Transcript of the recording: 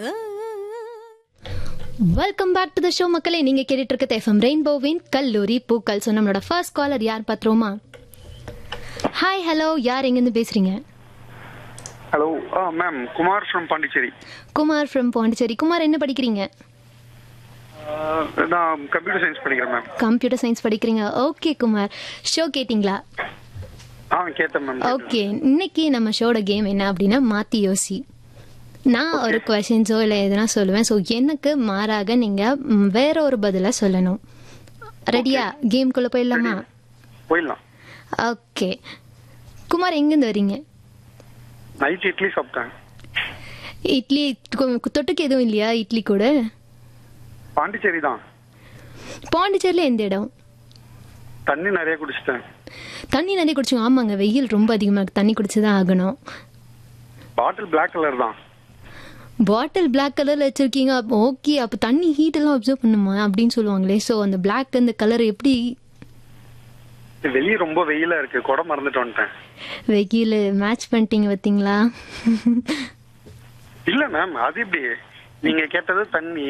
welcome back to the show மக்களே நீங்க கேட்டுட்டு இருக்க எஃப்எம் ரெயின்போவின் கல்லூரி பூக்கள் ஸோ நம்மளோட ஃபர்ஸ்ட் காலர் யார் பாத்துருமா ஹாய் ஹலோ யார் எங்கேருந்து பேசுறீங்க hello ah ma'am Kumar from Pondicherry Kumar from Pondicherry Kumar என்ன படிக்கிறீங்க ஆ, நான் கம்ப்யூட்டர் சயின்ஸ் படிக்கிறேன் மேம் கம்ப்யூட்டர் சயின்ஸ் படிக்கிறீங்க ஓகே குமார் ஷோ கேட்டிங்களா ஆ கேட்டேன் மேம் ஓகே இன்னைக்கு நம்ம ஷோட கேம் என்ன அப்படின்னா மாத்தி யோசி நான் ஒரு கொஷின்ஸோ இல்லை எதுனா சொல்லுவேன் ஸோ எனக்கு மாறாக நீங்க ம், வேற ஒரு பதிலை சொல்லணும் ரெடியா கேம்குள்ள போயிடலாமா போயிடலாம் ஓகே குமார் எங்கேருந்து வரீங்க நைட் இட்லி சாப்பிட்டேன் இட்லி கொ- தொட்டுக்கு எதுவும் இல்லையா இட்லி கூட பாண்டிச்சேரி தான் பாண்டிச்சேரியில் எந்த இடம் தண்ணி நிறைய குடிச்சிட்டேன் தண்ணி நிறைய குடிச்சுங்க ஆமாங்க வெயில் ரொம்ப அதிகமாக இருக்கு தண்ணி குடிச்சு தான் ஆகணும் பாட்டில் பிளாக் கலர் தான் பாட்டில் Black கலரில் வச்சிருக்கீங்க ஓகே அப்போ தண்ணி ஹீட் எல்லாம் அப்சர்வ் பண்ணுமா அப்படின்னு சொல்லுவாங்களே ஸோ அந்த Black அந்த கலர் எப்படி வெளியே ரொம்ப வெயிலா இருக்கு குடம் மறந்துட்டு வந்துட்டேன் வெயில் மேட்ச் பண்ணிட்டீங்க பார்த்தீங்களா இல்ல மேம் அது எப்படி நீங்க கேட்டது தண்ணி